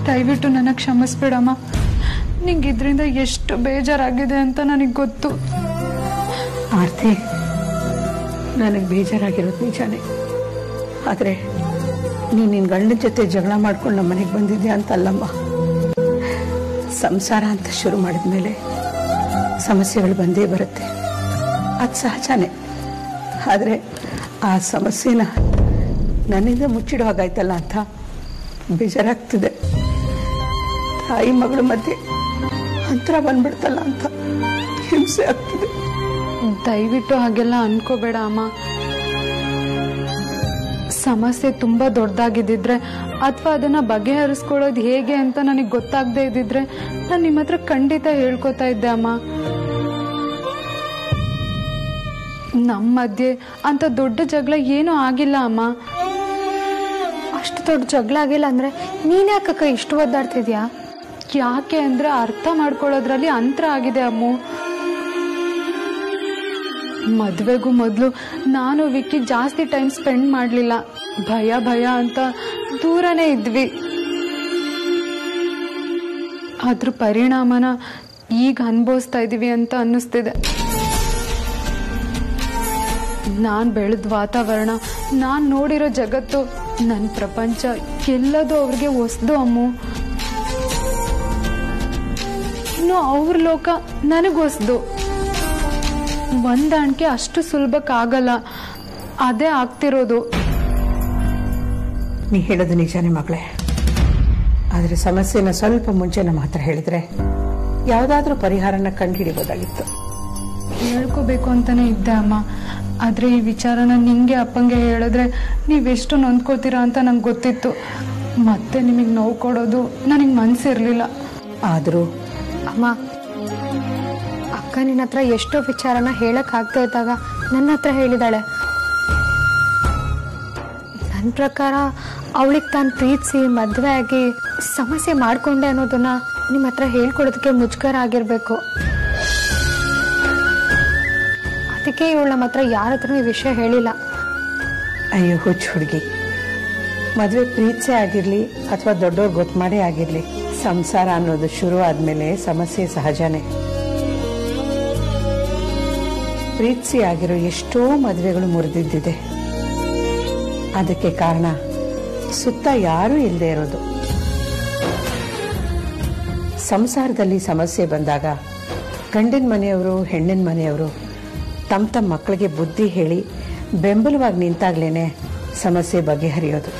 ದಯವಿಟ್ಟು ನನ್ನ ಕ್ಷಮಿಸ್ಬಿಡಮ್ಮ ನಿಂಗೆ ಇದರಿಂದ ಎಷ್ಟು ಬೇಜಾರಾಗಿದೆ ಅಂತ ನನಗೆ ಗೊತ್ತು ಆರ್ತಿ ನನಗೆ ಬೇಜಾರಾಗಿರೋದು ನಿಜಾನೇ ಆದರೆ ನೀನು ನಿನ್ನ ಗಂಡನ ಜೊತೆ ಜಗಳ ಮಾಡ್ಕೊಂಡು ನಮ್ಮ ಮನೆಗೆ ಬಂದಿದ್ಯಾ ಅಂತಲ್ಲಮ್ಮ ಸಂಸಾರ ಅಂತ ಶುರು ಮಾಡಿದ್ಮೇಲೆ ಸಮಸ್ಯೆಗಳು ಬಂದೇ ಬರುತ್ತೆ ಅದು ಸಹಜನೇ ಆದರೆ ಆ ಸಮಸ್ಯೆನ ನನ್ನಿಂದ ಮುಚ್ಚಿಡೋ ಹಾಗಾಯ್ತಲ್ಲ ಅಂತ ಬೇಜಾರಾಗ್ತಿದೆ ತಾಯಿ ಮಗಳ ಮಧ್ಯೆ ಅಂತರ ಬಂದ್ಬಿಡ್ತಲ್ಲ ಅಂತ ಹಿಂಸೆ ಆಗ್ತಿದೆ ದಯವಿಟ್ಟು ಹಾಗೆಲ್ಲ ಅನ್ಕೋಬೇಡ ಅಮ್ಮ ಸಮಸ್ಯೆ ತುಂಬಾ ದೊಡ್ಡದಾಗಿದ್ದಿದ್ರೆ ಅಥವಾ ಅದನ್ನ ಬಗೆಹರಿಸ್ಕೊಳ್ಳೋದು ಹೇಗೆ ಅಂತ ನನಗೆ ಗೊತ್ತಾಗದೇ ಇದ್ದಿದ್ರೆ ನಾನು ನಿಮ್ಮ ಹತ್ರ ಖಂಡಿತ ಹೇಳ್ಕೊತಾ ಇದ್ದೆ ಅಮ್ಮ ನಮ್ಮ ಮಧ್ಯೆ ಅಂತ ದೊಡ್ಡ ಜಗಳ ಏನೂ ಆಗಿಲ್ಲ ಅಮ್ಮ ಅಷ್ಟು ದೊಡ್ಡ ಜಗಳ ಆಗಿಲ್ಲ ಅಂದ್ರೆ ನೀನ್ ಯಾಕಕ್ಕ ಇಷ್ಟು ಒದ್ದಾಡ್ತಿದ್ಯಾ ಯಾಕೆ ಅಂದ್ರೆ ಅರ್ಥ ಮಾಡ್ಕೊಳ್ಳೋದ್ರಲ್ಲಿ ಅಂತರ ಆಗಿದೆ ಅಮ್ಮು ಮದ್ವೆಗೂ ಮೊದಲು ನಾನು ವಿಕ್ಕಿ ಜಾಸ್ತಿ ಟೈಮ್ ಸ್ಪೆಂಡ್ ಮಾಡಲಿಲ್ಲ ಭಯ ಭಯ ಅಂತ ದೂರನೇ ಇದ್ವಿ ಅದ್ರ ಪರಿಣಾಮನ ಈಗ ಅನುಭವಿಸ್ತಾ ಇದೀವಿ ಅಂತ ಅನ್ನಿಸ್ತಿದೆ ನಾನು ಬೆಳೆದ ವಾತಾವರಣ ನಾನು ನೋಡಿರೋ ಜಗತ್ತು ನನ್ನ ಪ್ರಪಂಚ ಎಲ್ಲದೂ ಅವ್ರಿಗೆ ಹೊಸ್ದು ಅಮ್ಮು ಇನ್ನು ಅವ್ರ ಲೋಕ ನನಗೆ ಹೊಸ್ದು ಹೊಂದಾಣಿಕೆ ಅಷ್ಟು ಸುಲಭಕ್ಕಾಗಲ್ಲ ಅದೇ ಆಗ್ತಿರೋದು ನೀ ಹೇಳೋದು ನಿಜಾನೇ ಮಗಳೇ ಆದರೆ ಸಮಸ್ಯೆನ ಸ್ವಲ್ಪ ಮುಂಚೆ ನಮ್ಮ ಹತ್ರ ಹೇಳಿದ್ರೆ ಯಾವುದಾದ್ರೂ ಪರಿಹಾರನ ಕಂಡುಹಿಡಿಬೋದಾಗಿತ್ತು ಹೇಳ್ಕೋಬೇಕು ಅಂತಾನೆ ಇದ್ದೆ ಅಮ್ಮ ಆದ್ರೆ ಈ ವಿಚಾರನ ನಿಂಗೆ ಅಪ್ಪಂಗೆ ಹೇಳಿದ್ರೆ ನೀವೆಷ್ಟು ನೊಂದ್ಕೋತೀರಾ ಅಂತ ನಂಗೆ ಗೊತ್ತಿತ್ತು ಮತ್ತೆ ನಿಮಗೆ ನೋವು ಕೊಡೋದು ನನಗೆ ಮನ್ಸಿರ್ಲಿಲ್ಲ ಆದರೂ ಅಮ್ಮ ಅಕ್ಕ ನಿನ್ನ ಹತ್ರ ಎಷ್ಟೋ ವಿಚಾರನ ಹೇಳಕ್ ಆಗ್ತಾ ಇದ್ದಾಗ ನನ್ನ ಹತ್ರ ಹೇಳಿದಾಳೆ ನನ್ನ ಪ್ರಕಾರ ಅವಳಿಗೆ ತಾನು ಪ್ರೀತಿಸಿ ಮದುವೆ ಆಗಿ ಸಮಸ್ಯೆ ಮಾಡ್ಕೊಂಡೆ ಅನ್ನೋದನ್ನ ನಿಮ್ಮ ಹತ್ರ ಹೇಳ್ಕೊಡೋದಕ್ಕೆ ಮುಜುಗರ ಆಗಿರ್ಬೇಕು ಅದಕ್ಕೆ ಇವಳು ನಮ್ಮ ಹತ್ರ ಯಾರ ಹತ್ರನೂ ಈ ವಿಷಯ ಹೇಳಿಲ್ಲ ಅಯ್ಯೋ ಹುಚ್ಚು ಹುಡುಗಿ ಮದುವೆ ಪ್ರೀತಿಸೇ ಆಗಿರ್ಲಿ ಅಥವಾ ದೊಡ್ಡವ್ರು ಗೊತ್ತು ಮಾಡೇ ಆಗಿರ್ಲಿ ಸಂಸಾರ ಅನ್ನೋದು ಶುರು ಆದ್ಮೇಲೆ ಸಮಸ್ಯೆ ಸಹಜನೇ ಪ್ರೀತಿಸಿ ಆಗಿರೋ ಎಷ್ಟೋ ಮದುವೆಗಳು ಮುರಿದಿದ್ದಿದೆ ಅದಕ್ಕೆ ಕಾರಣ ಸುತ್ತ ಯಾರೂ ಇಲ್ಲದೆ ಇರೋದು ಸಂಸಾರದಲ್ಲಿ ಸಮಸ್ಯೆ ಬಂದಾಗ ಗಂಡಿನ ಮನೆಯವರು ಹೆಣ್ಣಿನ ಮನೆಯವರು ತಮ್ಮ ತಮ್ಮ ಮಕ್ಕಳಿಗೆ ಬುದ್ಧಿ ಹೇಳಿ ಬೆಂಬಲವಾಗಿ ನಿಂತಾಗ್ಲೇನೆ ಸಮಸ್ಯೆ ಬಗೆಹರಿಯೋದು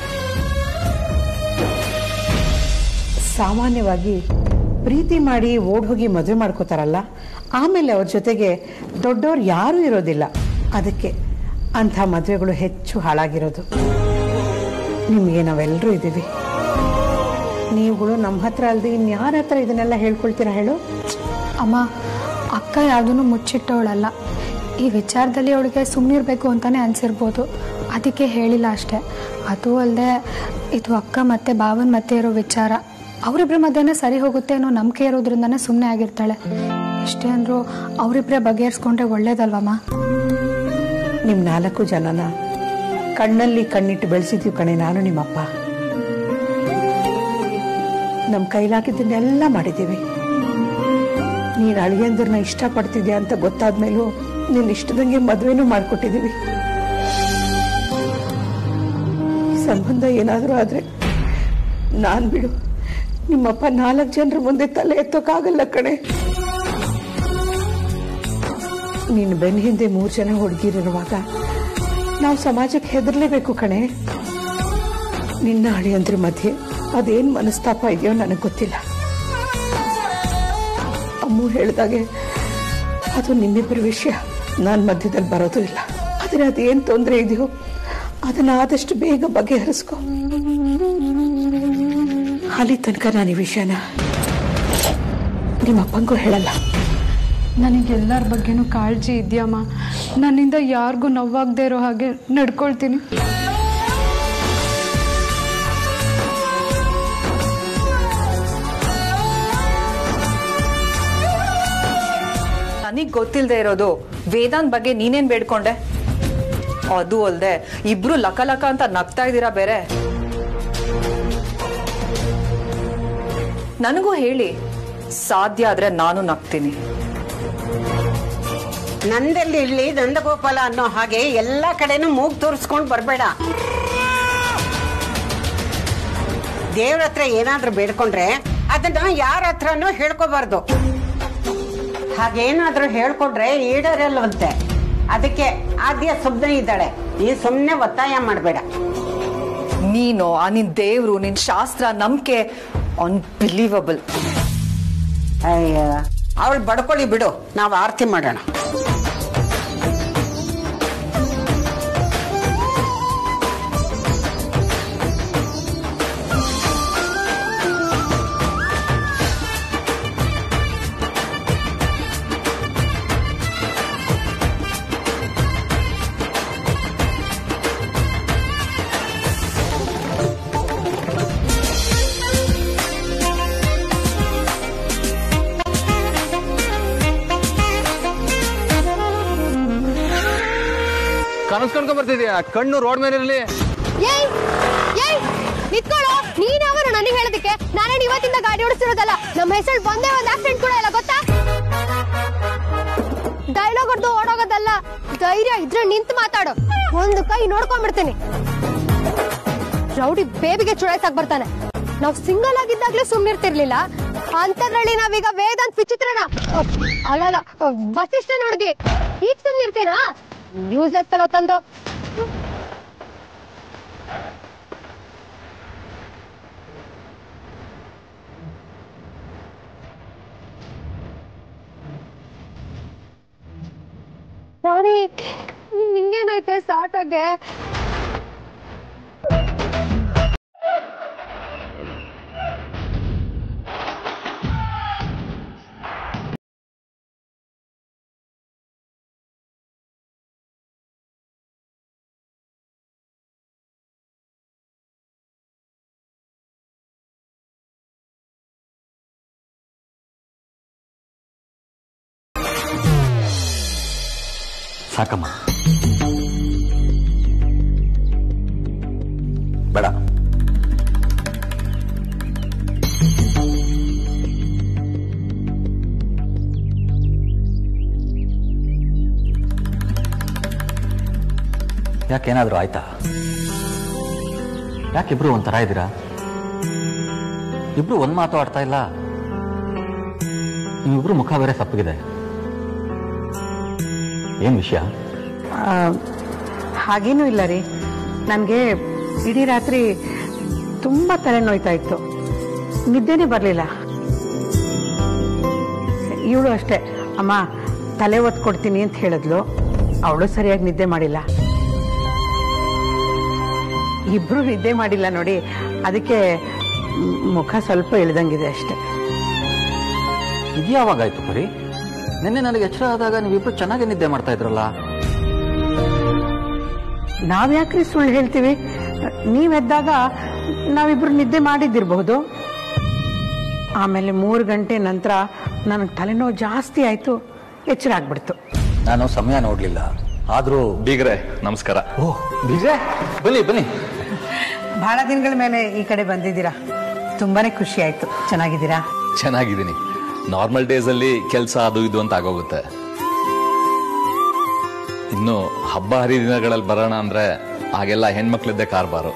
ಸಾಮಾನ್ಯವಾಗಿ ಪ್ರೀತಿ ಮಾಡಿ ಓಡ್ ಹೋಗಿ ಮದುವೆ ಮಾಡ್ಕೋತಾರಲ್ಲ ಆಮೇಲೆ ಅವ್ರ ಜೊತೆಗೆ ದೊಡ್ಡವ್ರು ಯಾರೂ ಇರೋದಿಲ್ಲ ಅದಕ್ಕೆ ಅಂಥ ಮದುವೆಗಳು ಹೆಚ್ಚು ಹಾಳಾಗಿರೋದು ನಿಮಗೆ ನಾವೆಲ್ಲರೂ ಇದ್ದೀವಿ ನೀವುಗಳು ನಮ್ಮ ಹತ್ರ ಅಲ್ಲದೆ ಇನ್ಯಾರ ಹತ್ರ ಇದನ್ನೆಲ್ಲ ಹೇಳ್ಕೊಳ್ತೀರಾ ಹೇಳು ಅಮ್ಮ ಅಕ್ಕ ಯಾವುದನ್ನು ಮುಚ್ಚಿಟ್ಟವಳಲ್ಲ ಈ ವಿಚಾರದಲ್ಲಿ ಅವಳಿಗೆ ಸುಮ್ಮನಿರ್ಬೇಕು ಅಂತಾನೆ ಅನ್ಸಿರ್ಬೋದು ಅದಕ್ಕೆ ಹೇಳಿಲ್ಲ ಅಷ್ಟೆ ಅದು ಅಲ್ಲದೆ ಇದು ಅಕ್ಕ ಮತ್ತೆ ಭಾವನ್ ಮತ್ತೆ ಇರೋ ವಿಚಾರ ಅವರಿಬ್ಬರ ಮಧ್ಯೆನೇ ಸರಿ ಹೋಗುತ್ತೆ ಅನ್ನೋ ನಂಬಿಕೆ ಇರೋದ್ರಿಂದನೇ ಸುಮ್ಮನೆ ಆಗಿರ್ತಾಳೆ ಎಷ್ಟೇ ಅಂದರೂ ಅವರಿಬ್ಬರೇ ಬಗೆಹರಿಸ್ಕೊಂಡ್ರೆ ಒಳ್ಳೇದಲ್ವಮ್ಮ ನಿಮ್ಮ ನಾಲ್ಕು ಜನನ ಕಣ್ಣಲ್ಲಿ ಕಣ್ಣಿಟ್ಟು ಬೆಳೆಸಿದ್ವಿ ಕಣೆ ನಾನು ನಿಮ್ಮಪ್ಪ ನಮ್ಮ ಕೈಲಾಗಿದ್ದನ್ನೆಲ್ಲ ಮಾಡಿದ್ದೀವಿ ನೀನು ಅಳಿಯಂದ್ರನ್ನ ಇಷ್ಟಪಡ್ತಿದ್ಯಾ ಅಂತ ಗೊತ್ತಾದ್ಮೇಲೂ ನೀನು ಇಷ್ಟದಂಗೆ ಮದುವೆನೂ ಮಾಡಿಕೊಟ್ಟಿದ್ದೀವಿ ಈ ಸಂಬಂಧ ಏನಾದರೂ ಆದರೆ ನಾನು ಬಿಡು ನಿಮ್ಮಪ್ಪ ನಾಲ್ಕು ಜನರ ಮುಂದೆ ತಲೆ ಎತ್ತೋಕ್ಕಾಗಲ್ಲ ಕಣೆ ನೀನು ಬೆನ್ನ ಹಿಂದೆ ಮೂರು ಜನ ಹುಡುಗಿರಿರುವಾಗ ನಾವು ಸಮಾಜಕ್ಕೆ ಹೆದರ್ಲೇಬೇಕು ಕಣೆ ನಿನ್ನ ಅಳಿಯಂದ್ರ ಮಧ್ಯೆ ಅದೇನು ಮನಸ್ತಾಪ ಇದೆಯೋ ನನಗೆ ಗೊತ್ತಿಲ್ಲ ಅಮ್ಮು ಹೇಳಿದಾಗೆ ಅದು ನಿಮ್ಮಿಬ್ಬರ ವಿಷಯ ನಾನು ಮಧ್ಯದಲ್ಲಿ ಬರೋದು ಇಲ್ಲ ಆದರೆ ಅದೇನು ತೊಂದರೆ ಇದೆಯೋ ಅದನ್ನ ಆದಷ್ಟು ಬೇಗ ಬಗೆಹರಿಸ್ಕೊ ಅಲ್ಲಿ ತನಕ ನಾನು ಈ ವಿಷಯನ ನಿಮ್ಮಪ್ಪಂಗೂ ಹೇಳಲ್ಲ ನನಗೆಲ್ಲರ ಬಗ್ಗೆನೂ ಕಾಳಜಿ ಇದೆಯಮ್ಮ ನನ್ನಿಂದ ಯಾರಿಗೂ ನೋವಾಗದೇ ಇರೋ ಹಾಗೆ ನಡ್ಕೊಳ್ತೀನಿ ನನಗ್ ಗೊತ್ತಿಲ್ಲದೆ ಇರೋದು ವೇದಾಂತ್ ಬಗ್ಗೆ ನೀನೇನ್ ಬೇಡ್ಕೊಂಡೆ ಅದು ಅಲ್ದೆ ಇಬ್ರು ಲಕ ಲಕ ಅಂತ ನಗ್ತಾ ಇದ್ದೀರಾ ಬೇರೆ ನನಗೂ ಹೇಳಿ ಸಾಧ್ಯ ಆದ್ರೆ ನಾನು ನಗ್ತೀನಿ ನಂದಲ್ಲಿ ಇರ್ಲಿ ನಂದಗೋಪಾಲ ಅನ್ನೋ ಹಾಗೆ ಎಲ್ಲಾ ಕಡೆನೂ ಮೂಗ್ ತೋರಿಸ್ಕೊಂಡು ಬರಬೇಡ ದೇವ್ರ ಹತ್ರ ಏನಾದ್ರೂ ಬೇಡ್ಕೊಂಡ್ರೆ ಅದನ್ನ ಯಾರ ಹತ್ರನೂ ಹೇಳ್ಕೋಬಾರ್ದು ಹಾಗೇನಾದ್ರೂ ಹೇಳ್ಕೊಂಡ್ರೆ ಈಡೇರಲ್ವಂತೆ ಅದಕ್ಕೆ ಆದ್ಯ ಸುಮ್ಮನೆ ಇದ್ದಾಳೆ ನೀ ಸುಮ್ಮನೆ ಒತ್ತಾಯ ಮಾಡಬೇಡ ನೀನು ಆ ನಿನ್ ದೇವ್ರು ನಿನ್ ಶಾಸ್ತ್ರ ನಂಬಿಕೆ ಅನ್ಬಿಲೀವಬಲ್ ಅಯ್ಯ ಅವಳು ಬಡ್ಕೊಳ್ಳಿ ಬಿಡು ನಾವು ಆರತಿ ಮಾಡೋಣ ಕನಸ್ ಕಣ್ಕೊಂಡ್ ಬರ್ತಿದ್ಯಾ ಕಣ್ಣು ರೋಡ್ ಮೇಲೆ ಇರಲಿ ಏಯ್ ಏಯ್ ನಿತ್ಕೊಳ್ಳೋ ನೀನ್ ಅವರು ನನಗೆ ಹೇಳೋದಕ್ಕೆ ನಾನೇನು ಇವತ್ತಿಂದ ಗಾಡಿ ಓಡಿಸ್ತಿರೋದಲ್ಲ ನಮ್ಮ ಹೆಸರು ಬಂದೇ ಒಂದು ಆಕ್ಸಿಡೆಂಟ್ ಕೂಡ ಇಲ್ಲ ಗೊತ್ತಾ ಡೈಲಾಗ್ ಹೊಡೆದು ಓಡೋಗೋದಲ್ಲ ಧೈರ್ಯ ಇದ್ರೆ ನಿಂತು ಮಾತಾಡು ಒಂದು ಕೈ ನೋಡ್ಕೊಂಡ್ಬಿಡ್ತೀನಿ ರೌಡಿ ಬೇಬಿಗೆ ಚುಡಾಯ್ಸಕ್ ಬರ್ತಾನೆ ನಾವ್ ಸಿಂಗಲ್ ಆಗಿದ್ದಾಗ್ಲೂ ಸುಮ್ನಿರ್ತಿರ್ಲಿಲ್ಲ ಅಂತದ್ರಲ್ಲಿ ನಾವೀಗ ವೇದಾಂತ್ ವಿಚಿತ್ರನ ಅಹ್, ಅಲ್ಲಲ್ಲ ಅಹ್, ವಸಿಷ್ಠ ನೋಡ್ದಿ ಈಗ ಸುಮ್ನಿರ್ತೀನಾ ನ್ಯೂಸ್ ಎತ್ತಲೋ ತಂದು ರಾಣಿ ನಿಂಗೇನೈತೆ ಸಾಟಾಗೆ ಸಾಕಮ್ಮ ಬೇಡ ಯಾಕೇನಾದ್ರೂ ಆಯ್ತಾ ಯಾಕಿಬ್ರು ಒಂಥರ ಇದ್ದೀರಾ ಇಬ್ರು ಒಂದ್ ಮಾತು ಆಡ್ತಾ ಇಲ್ಲ ನಿಮ್ಮಿಬ್ರು ಮುಖ ಬೇರೆ ಸಪ್ಪಗಿದೆ ಏನ್ ವಿಷಯ ಆ, ಹಾಗೇನೂ ಇಲ್ಲ ರೀ ನನಗೆ ಇಡೀ ರಾತ್ರಿ ತುಂಬ ತಲೆನೋಯ್ತಾ ಇತ್ತು ನಿದ್ದೆನೇ ಬರಲಿಲ್ಲ ಇವಳು ಅಷ್ಟೇ ಅಮ್ಮ ತಲೆ ಒತ್ತು ಕೊಡ್ತೀನಿ ಅಂತ ಹೇಳಿದ್ಲು ಅವಳು ಸರಿಯಾಗಿ ನಿದ್ದೆ ಮಾಡಿಲ್ಲ ಇಬ್ರು ನಿದ್ದೆ ಮಾಡಿಲ್ಲ ನೋಡಿ ಅದಕ್ಕೆ ಮ್, ಮುಖ ಸ್ವಲ್ಪ ಇಳ್ದಂಗಿದೆ ಅಷ್ಟೆ ಇದ್ಯಾವಾಗಾಯ್ತು ಪರಿ ನಿನ್ನೆ ನನಗೆ ಎಚ್ಚರ ಆದಾಗ ನೀವಿಬ್ರು ಚೆನ್ನಾಗಿ ನಿದ್ದೆ ಮಾಡ್ತಾ ಇದ್ರಲ್ಲ ನಾವ್ಯಾಕ್ರಿ ಸುಳ್ಳು ಹೇಳ್ತೀವಿ ನೀವೆದ್ದಾಗ ನಾವಿಬ್ರು ನಿದ್ದೆ ಮಾಡಿದ್ದಿರಬಹುದು ಆಮೇಲೆ ಮೂರು ಗಂಟೆ ನಂತರ ನನಗೆ ತಲೆನೋವು ಜಾಸ್ತಿ ಆಯಿತು ಎಚ್ಚರ ಆಗ್ಬಿಡ್ತು ನಾನು ಸಮಯ ನೋಡ್ಲಿಲ್ಲ ಆದ್ರೂ ಬೀಗ್ರೆ ನಮಸ್ಕಾರ ಓಹ್ ಬೀಗ್ರೆ ಬನ್ನಿ ಬನ್ನಿ ಬಹಳ ದಿನಗಳ ಮೇಲೆ ಈ ಕಡೆ ಬಂದಿದ್ದೀರಾ ತುಂಬಾನೇ ಖುಷಿ ಆಯ್ತು ಚೆನ್ನಾಗಿದ್ದೀರಾ ಚೆನ್ನಾಗಿದ್ದೀನಿ ನಾರ್ಮಲ್ ಡೇಸ್ ಅಲ್ಲಿ ಕೆಲಸ ಅದು ಇದು ಅಂತ ಆಗೋಗುತ್ತೆ ಇನ್ನು ಹಬ್ಬ ಹರಿದಿನಗಳಲ್ಲಿ ಬರೋಣ ಅಂದ್ರೆ ಆಗೆಲ್ಲ ಹೆಣ್ಮಕ್ಳದ್ದೇ ಕಾರ್ಬಾರು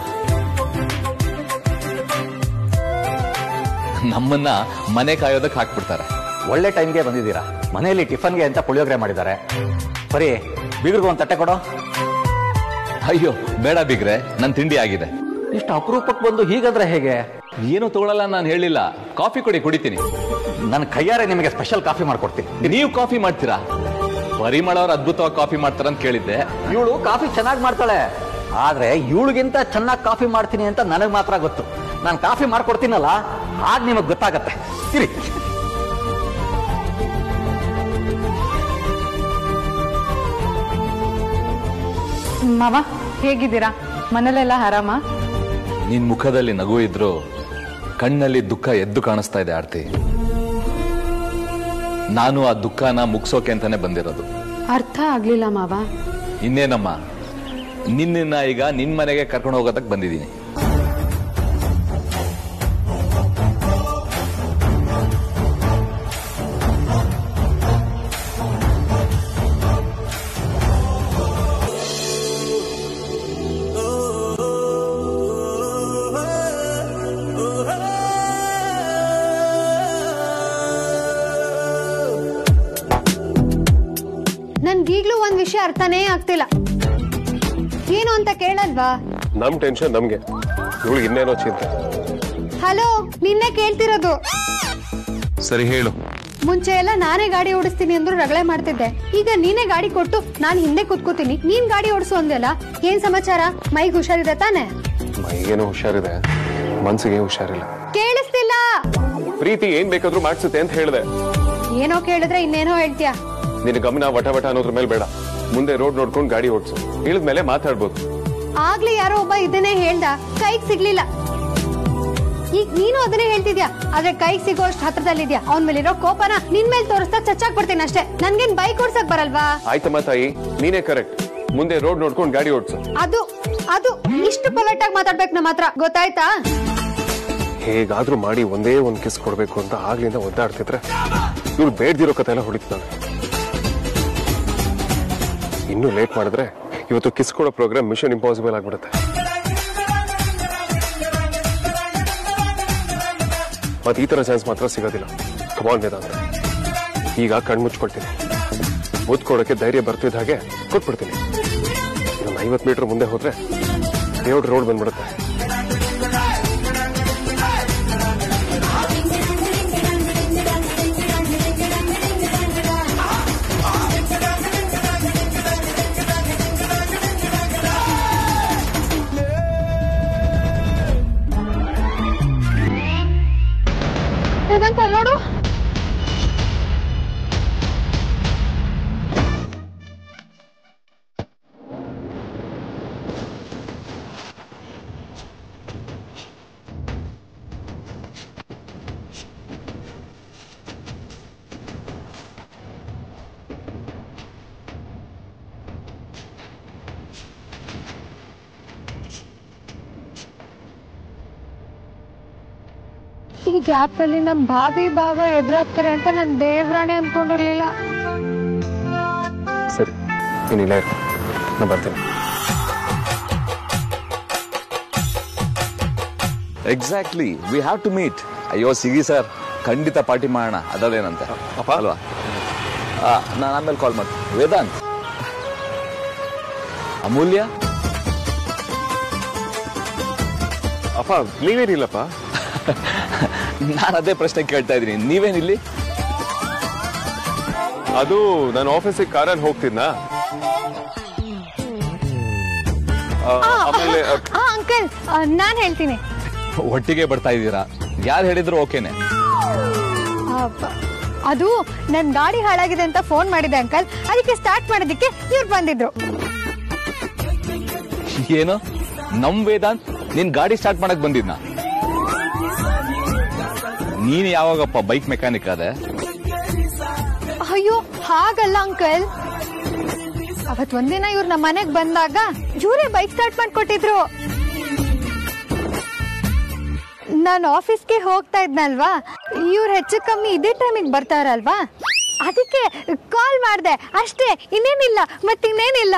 ನಮ್ಮನ್ನ ಮನೆ ಕಾಯೋದಕ್ಕೆ ಹಾಕ್ಬಿಡ್ತಾರೆ ಒಳ್ಳೆ ಟೈಮ್ಗೆ ಬಂದಿದ್ದೀರಾ ಮನೆಯಲ್ಲಿ ಟಿಫನ್ಗೆ ಅಂತ ಪುಳಿಯೋಗರೆ ಮಾಡಿದ್ದಾರೆ ಬರೀ ಬೀಗ್ರಿಗೂ ಒಂದು ತಟ್ಟೆ ಕೊಡೋ ಅಯ್ಯೋ ಬೇಡ ಬಿಗ್ರೆ ನನ್ ತಿಂಡಿ ಆಗಿದೆ ಇಷ್ಟು ಅಪರೂಪಕ್ಕೆ ಬಂದು ಹೀಗಂದ್ರೆ ಹೇಗೆ ಏನು ತಗೊಳಲ್ಲ ನಾನು ಹೇಳಿಲ್ಲ ಕಾಫಿ ಕೊಡಿ ಕುಡಿತೀನಿ ನನ್ನ ಕೈಯಾರೆ ನಿಮಗೆ ಸ್ಪೆಷಲ್ ಕಾಫಿ ಮಾಡ್ಕೊಡ್ತೀನಿ ನೀವು ಕಾಫಿ ಮಾಡ್ತೀರಾ ಪರಿಮಳ ಅವ್ರು ಅದ್ಭುತವಾಗಿ ಕಾಫಿ ಮಾಡ್ತಾರಂತ ಕೇಳಿದ್ದೆ ಇವಳು ಕಾಫಿ ಚೆನ್ನಾಗಿ ಮಾಡ್ತಾಳೆ ಆದ್ರೆ ಇವಳಿಗಿಂತ ಚೆನ್ನಾಗಿ ಕಾಫಿ ಮಾಡ್ತೀನಿ ಅಂತ ನನಗೆ ಮಾತ್ರ ಗೊತ್ತು ನಾನು ಕಾಫಿ ಮಾಡ್ಕೊಡ್ತೀನಲ್ಲ ಆಗ ನಿಮಗೆ ಗೊತ್ತಾಗತ್ತೆ ಇರಿ ಮಾವ ಹೇಗಿದ್ದೀರಾ ಮನೇಲೆಲ್ಲ ಆರಾಮ ನಿನ್ ಮುಖದಲ್ಲಿ ನಗು ಇದ್ರು ಕಣ್ಣಲ್ಲಿ ದುಃಖ ಎದ್ದು ಕಾಣಿಸ್ತಾ ಇದೆ ಆರ್ತಿ ನಾನು ಆ ದುಃಖನ ಮುಗ್ಸೋಕೆ ಅಂತಾನೆ ಬಂದಿರೋದು ಅರ್ಥ ಆಗ್ಲಿಲ್ಲ ಮಾವ ಇನ್ನೇನಮ್ಮ ನಿನ್ನ ಈಗ ನಿನ್ ಮನೆಗೆ ಕರ್ಕೊಂಡು ಹೋಗೋದಕ್ ಬಂದಿದ್ದೀನಿ ಅರ್ಥನೇ ಆಗ್ತಿಲ್ಲ ಏನು ಅಂತ ಕೇಳಲ್ವಾ ನಮ್ ಟೆನ್ಷನ್ ನಮ್ಗೆ ಇವಳಿಗೆ ಇನ್ನೇನೋ ಚಿಂತೆ ಹಲೋ ನಿನ್ನೆ ಕೇಳ್ತಿರೋದು ಸರಿ ಹೇಳು ಮುಂಚೆ ಎಲ್ಲ ನಾನೇ ಗಾಡಿ ಓಡಿಸ್ತೀನಿ ಅಂದ್ರು ರಗಳೆ ಮಾಡ್ತಿದ್ದೆ ಈಗ ನೀನೇ ಗಾಡಿ ಕೊಟ್ಟು ನಾನು ಹಿಂದೆ ಕುತ್ಕೋತೀನಿ ನೀನ್ ಗಾಡಿ ಓಡಿಸು ಅಂದೆಲ್ಲ ಏನ್ ಸಮಾಚಾರ ಮೈಗ್ ಹುಷಾರಿದೆ ತಾನೆ ಮೈಗೇನೋ ಹುಷಾರಿದೆ ಮನ್ಸಿಗೆ ಹುಷಾರಿಲ್ಲ ಕೇಳಿಸ್ತಿಲ್ಲ ಪ್ರೀತಿ ಏನ್ ಬೇಕಾದ್ರೂ ಮಾಡ್ಸುತ್ತೆ ಅಂತ ಹೇಳ್ದೆ ಏನೋ ಕೇಳಿದ್ರೆ ಇನ್ನೇನೋ ಹೇಳ್ತೀಯ ನಿನ್ನ ಗಮನ ವಟ ವಟ ಅನ್ನೋದ್ರ ಮೇಲೆ ಬೇಡ ಮುಂದೆ ರೋಡ್ ನೋಡ್ಕೊಂಡು ಗಾಡಿ ಓಡಿಸು ಇಳಿದ್ಮೇಲೆ ಮಾತಾಡ್ಬೋದು ಆಗ್ಲೇ ಯಾರೋ ಒಬ್ಬ ಇದನ್ನೇ ಹೇಳ್ದ ಕೈಗ್ ಸಿಗ್ಲಿಲ್ಲ ಈಗ ನೀನು ಅದನ್ನೇ ಹೇಳ್ತಿದ್ಯಾ ಆದ್ರೆ ಕೈಗ್ ಸಿಗೋ ಅಷ್ಟು ಹತ್ರದಲ್ಲಿದ್ಯಾ ಅವನ್ ಮೇಲಿರೋ ಕೋಪನ ನಿನ್ ಮೇಲೆ ತೋರಿಸ್ತಾ ಚಚ್ಚಾಕ್ ಬಿಡ್ತೀನಿ ಅಷ್ಟೇ ನನ್ಗೇನ್ ಬೈಕ್ ಓಡ್ಸಕ್ ಬರಲ್ವಾ ಆಯ್ತಮ್ಮ ತಾಯಿ ನೀನೇ ಕರೆಕ್ಟ್ ಮುಂದೆ ರೋಡ್ ನೋಡ್ಕೊಂಡು ಗಾಡಿ ಓಡಿಸು ಅದು ಅದು ಇಷ್ಟು ಪೊಲೈಟ್ ಆಗಿ ಮಾತಾಡ್ಬೇಕು ನಮ್ಮ ಹತ್ರ ಗೊತ್ತಾಯ್ತಾ ಹೇಗಾದ್ರೂ ಮಾಡಿ ಒಂದೇ ಒಂದ್ ಕಿಸ್ ಕೊಡ್ಬೇಕು ಅಂತ ಆಗ್ಲಿಂದ ಒದ್ದಾಡ್ತಿದ್ರೆ ಇವ್ಳು ಬೇಡ್ದಿರೋ ಕತೆ ಎಲ್ಲ ಹೊಡಿತಾನೆ ಇನ್ನೂ ಲೇಟ್ ಮಾಡಿದ್ರೆ ಇವತ್ತು ಕಿಸ್ ಕೊಡೋ ಪ್ರೋಗ್ರಾಮ್ ಮಿಷನ್ ಇಂಪಾಸಿಬಲ್ ಆಗ್ಬಿಡುತ್ತೆ ಮತ್ತೆ ಈ ತರ ಚಾನ್ಸ್ ಮಾತ್ರ ಸಿಗೋದಿಲ್ಲ ಕಮಾನ್ ವೇದಾಂತ ಈಗ ಕಣ್ಮುಚ್ಕೊಳ್ತೀನಿ ಮುದ್ದು ಕೊಡೋಕೆ ಧೈರ್ಯ ಬರ್ತಿದ್ದ ಹಾಗೆ ಕೊಟ್ಬಿಡ್ತೀನಿ ಇನ್ನೊಂದು ಐವತ್ತು ಮೀಟರ್ ಮುಂದೆ ಹೋದ್ರೆ ದೇವ್ರ ರೋಡ್ ಬಂದ್ಬಿಡುತ್ತೆ ಇದಂತ ನೋಡು ಈ ಗ್ಯಾಪ್ ಅಲ್ಲಿ ನಮ್ ಭಾವಿ ಭಾವ ಎದುರಾಗ್ತಾರೆ ಅಂತ ನಾನ್ ದೇವ್ರಾಣೆ ಅನ್ಕೊಂಡಿರ್ಲಿಲ್ಲ ಸರಿ ನೀನು ಇಲ್ಲೇ ಇರು ನಾನು ಬರ್ತೀನಿ exactly we have to meet ಅಯ್ಯೋ ಸಿಗಿ ಸರ್ ಖಂಡಿತ ಪಾರ್ಟಿ ಮಾಡೋಣ ಅದರಲ್ಲೇನಂತೆ ಅಪ್ಪ? ಅಲ್ವಾ ನಾನು ಆಮೇಲೆ ಕಾಲ್ ಮಾಡ್ತೀನಿ ವೇದಾಂತ್ ಅಮೂಲ್ಯ ಅಪ್ಪ ನೀವೇನಿಲ್ಲಪ್ಪ ನಾನು ಅದೇ ಪ್ರಶ್ನೆ ಕೇಳ್ತಾ ಇದ್ದೀನಿ ನೀವೇನಿಲ್ಲಿ ಅದು ನಾನು ಆಫೀಸಿಗೆ ಕಾರಲ್ಲಿ ಹೋಗ್ತಿದ್ನಾ ಆ, ಆಮೇಲೆ ಆ, ಹಾ ಅಂಕಲ್ ನಾನ್ ಹೇಳ್ತೀನಿ ಒಟ್ಟಿಗೆ ಬರ್ತಾ ಇದ್ದೀರಾ ಯಾರು ಹೇಳಿದ್ರು ಓಕೆನೆ ಆ, ಪ- ಅದು ನನ್ ಗಾಡಿ ಹಾಳಾಗಿದೆ ಅಂತ ಫೋನ್ ಮಾಡಿದೆ ಅಂಕಲ್ ಅದಕ್ಕೆ ಸ್ಟಾರ್ಟ್ ಮಾಡೋದಕ್ಕೆ ಇವ್ರು ಬಂದಿದ್ರು ಏನು ನಮ್ ವೇದಾಂತ್ ನಿನ್ ಗಾಡಿ ಸ್ಟಾರ್ಟ್ ಮಾಡಕ್ ಬಂದಿದ್ನ ನೀನ್ ಯಾವಾಗಪ್ಪ ಬೈಕ್ ಮೆಕ್ಯಾನಿಕ್ ಆದೆ ಅಯ್ಯೋ ಹಾಗಲ್ಲ ಅಂಕಲ್ ಅವತ್ ಒಂದಿನ ಇವ್ರು ನಮ್ಮ ಮನೆಗ್ ಬಂದಾಗ ಇವರೇ ಬೈಕ್ ಸ್ಟಾರ್ಟ್ ಮಾಡ್ಕೊಟ್ಟಿದ್ರು ನಾನು ಆಫೀಸ್ಗೆ ಹೋಗ್ತಾ ಇದ್ನಲ್ವಾ ಇವ್ರು ಹೆಚ್ಚು ಕಮ್ಮಿ ಇದೇ ಟೈಮಿಗೆ ಬರ್ತಾರಲ್ವಾ ಅದಕ್ಕೆ ಕಾಲ್ ಮಾಡ್ದೆ ಅಷ್ಟೇ ಇನ್ನೇನಿಲ್ಲ ಮತ್ತಿನ್ನೇನಿಲ್ಲ